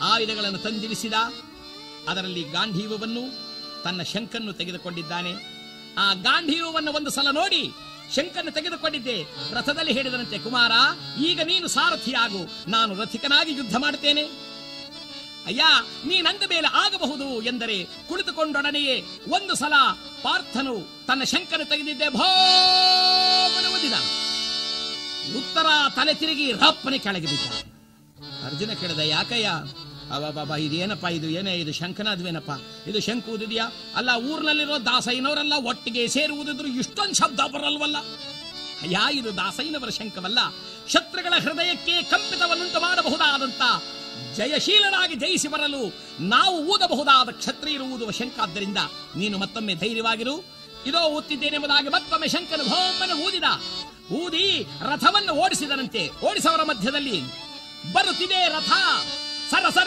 ಆಯುಧಗಳನ್ನು ತಂದಿರಿಸಿದ ಅದರಲ್ಲಿ ಗಾಂಧೀವವನ್ನು ತನ್ನ ಶಂಕನ್ನು ತೆಗೆದುಕೊಂಡಿದ್ದಾನೆ ಆ ಗಾಂಧೀವವನ್ನು ಒಂದು ಸಲ ನೋಡಿ ಶಂಕನ್ನು ತೆಗೆದುಕೊಂಡಿದ್ದೆ ರಥದಲ್ಲಿ ಹೇಳಿದರಂತೆ ಕುಮಾರ ಈಗ ನೀನು ಸಾರಥಿಯಾಗು ನಾನು ರಥಿಕನಾಗಿ ಯುದ್ಧ ಮಾಡುತ್ತೇನೆ ಅಯ್ಯ ನೀನಂದ ಮೇಲೆ ಆಗಬಹುದು ಎಂದರೆ ಕುಳಿತುಕೊಂಡೊಡನೆಯೇ ಒಂದು ಸಲ ಪಾರ್ಥನು ತನ್ನ ಶಂಕನ ತೆಗೆದಿದ್ದೆ ಭೋಮನ ಒದಿದ ಉತ್ತರ ತಲೆ ತಿರುಗಿ ರಪ್ಪನೆ ಕೆಳಗೆ ಬಿದ್ದ ಅರ್ಜುನ ಕೇಳಿದ ಯಾಕಯ್ಯ ಅವ ಬಾಬಾ ಇದೇನಪ್ಪ ಇದು ಏನೇ ಇದು ಶಂಕನಾದ್ವೇನಪ್ಪ ಇದು ಶಂಕು ಊದಿದ್ಯಾ ಅಲ್ಲ ಊರಿನಲ್ಲಿರೋ ದಾಸಯ್ಯನವರೆಲ್ಲ ಒಟ್ಟಿಗೆ ಸೇರಿ ಊದಿದ್ರು ಇಷ್ಟೊಂದು ಶಬ್ದ ಬರಲ್ವಲ್ಲ ಅಯ್ಯ ಇದು ದಾಸಯ್ಯನವರ ಶಂಕವಲ್ಲ ಶತ್ರುಗಳ ಹೃದಯಕ್ಕೆ ಕಂಪಿತವನ್ನುಂಟು ಮಾಡಬಹುದಾದಂತ ಜಯಶೀಲನಾಗಿ ಜಯಿಸಿ ಬರಲು ನಾವು ಊದಬಹುದಾದ ಕ್ಷತ್ರಿಯರು ಊದುವ ಶಂಕ ಆದ್ದರಿಂದ ನೀನು ಮತ್ತೊಮ್ಮೆ ಧೈರ್ಯವಾಗಿರು ಇದೋ ಊತ್ತಿದ್ದೇನೆಂಬುದಾಗಿ ಮತ್ತೊಮ್ಮೆ ಶಂಕನ ಭೋಮನ ಊದಿದ ಊದಿ ರಥವನ್ನು ಓಡಿಸಿದನಂತೆ ಓಡಿಸವರ ಮಧ್ಯದಲ್ಲಿ ಬರುತ್ತಿದೆ ರಥ ಸರಸರ